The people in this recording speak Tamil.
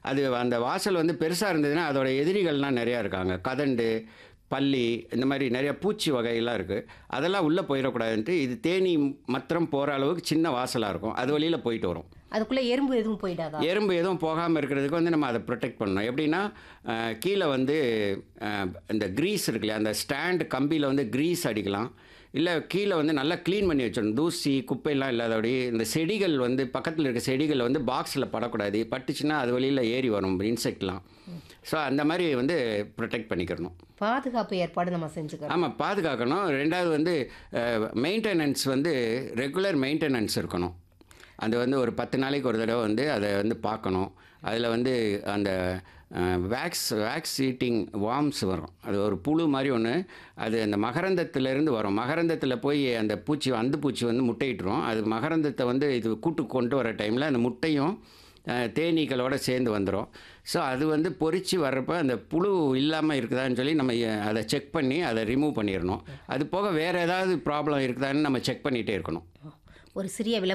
அது அந்த வாசல் வந்து பெருசாக இருந்ததுன்னா அதோட எதிரிகள்லாம் நிறையா இருக்காங்க கதண்டு பல்லி இந்த மாதிரி நிறைய பூச்சி வகையெல்லாம் இருக்குது அதெல்லாம் உள்ளே போயிடக்கூடாதுன்ட்டு இது தேனி மாத்திரம் போகிற அளவுக்கு சின்ன வாசலாக இருக்கும் அது வழியில் போயிட்டு வரும் அதுக்குள்ள எறும்பு எதுவும் போயிடாதா எறும்பு எதுவும் போகாமல் இருக்கிறதுக்கு வந்து நம்ம அதை ப்ரொடெக்ட் பண்ணணும் எப்படின்னா அஹ், கீழே வந்து அஹ், இந்த க்ரீஸ் இருக்குல்லையா அந்த ஸ்டாண்ட் கம்பியில் வந்து க்ரீஸ் அடிக்கலாம் இல்லை கீழே வந்து நல்லா க்ளீன் பண்ணி வச்சிடணும் தூசி குப்பையெல்லாம் இல்லாதபடி இந்த செடிகள் வந்து பக்கத்தில் இருக்க செடிகள் வந்து பாக்ஸில் படக்கூடாது பட்டுச்சுன்னா அது வழியில் ஏறி வரும் இன்செக்ட்லாம் ஸோ அந்த மாதிரி வந்து ப்ரொடெக்ட் பண்ணிக்கிறணும் பாதுகாப்பு ஏற்பாடு நம்ம செஞ்சுக்கிறோம் ஆமாம் பாதுகாக்கணும் ரெண்டாவது வந்து மெயின்டெனன்ஸ் வந்து ரெகுலர் மெயின்டெனன்ஸ் இருக்கணும் அது வந்து ஒரு பத்து நாளைக்கு ஒரு தடவை வந்து அதை வந்து பார்க்கணும் அதில் வந்து அந்த வேக்ஸ் வேக்ஸ் ஈட்டிங் வார்ம்ஸ் வரும் அது ஒரு புழு மாதிரி ஒன்று அது அந்த மகரந்தத்திலேருந்து வரும் மகரந்தத்தில் போய் அந்த பூச்சி அந்த பூச்சி வந்து முட்டையிட்டுரும் அது மகரந்தத்தை வந்து இது கூட்டு கொண்டு வர டைமில் அந்த முட்டையும் அஹ், தேனீக்களோட சேர்ந்து வந்துடும் ஸோ அது வந்து பொறிச்சு வர்றப்ப அந்த புழு இல்லாமல் இருக்குதான்னு சொல்லி நம்ம அஹ், அதை செக் பண்ணி அதை ரிமூவ் பண்ணிடணும் அது போக வேறு ஏதாவது ப்ராப்ளம் இருக்குதான்னு நம்ம செக் பண்ணிகிட்டே இருக்கணும் ஒரு சிறிய விளம்பரம்